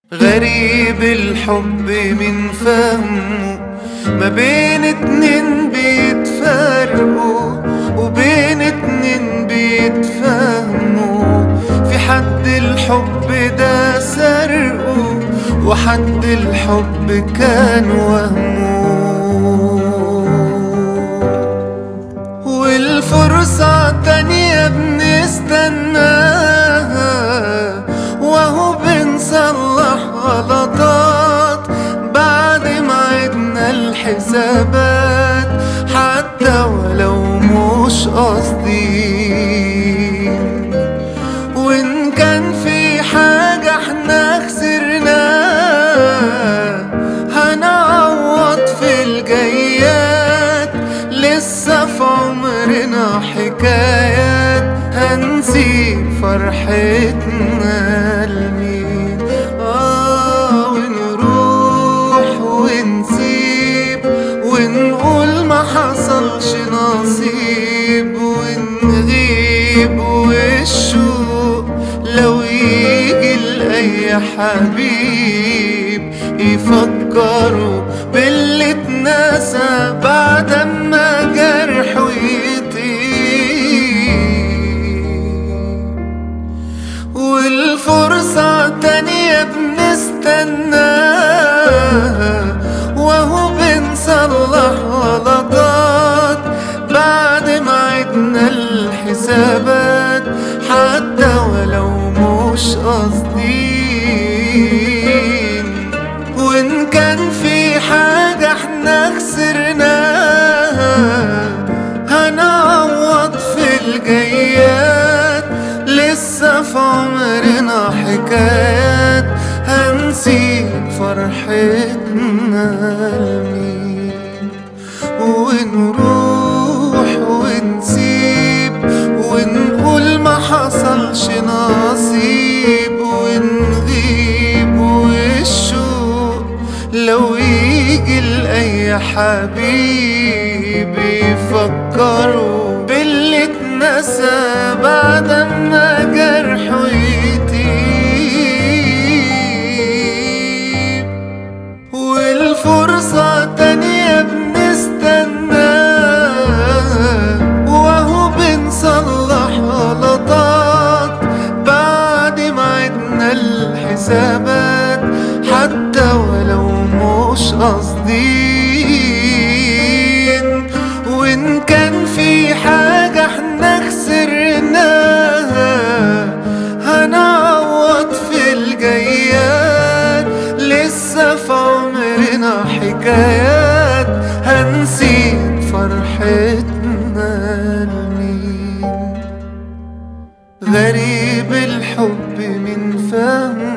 غريب الحب من فهمه ما بين اتنين بيتفرقوا وبين اتنين بيتفهموا في حد الحب ده سرقه وحد الحب كان وهمه والفرصة تانية بنستناها وهو بنصلح غلطات بعد ما عدنا الحسابات حتى ولو مش قصدي وإن كان في حاجة احنا خسرناها هنعوض في الجايات لسه في عمرنا حكايات هنسيب فرحتنا لمين آه ونروح ونسيب ونقول ما حصلش نصيب ونغيب والشوق لو يجي لأي حبيب يفكروا باللي اتنسى بعد ما جرحه يطيب والفرصة تانية بنستناها وهو بنصلح غلطات بعد ما عدنا الحسابات حتى ولو مش قاصدين وإن كان في حاجة احنا خسرناها هنعوض في الجايات لسه في عمرنا حكايات هنسيب فرحتنا لمين ونروح ونسيب ونقول ما حصلش نصيب ونغيب والشوق لو يجي لأي حبيب يفكروا باللي اتنسى بعد ما جرحه يطيب والفرصة تانية بنستناها وهو بنصلح غلطات بعد ما عدنا الحسابات حتى ولو مش قاصدين وإن كان في حاجة احنا خسرناها هنعوض في الجايات لسه في عمرنا حكايات هنسيب فرحتنا لمين غريب الحب من فهم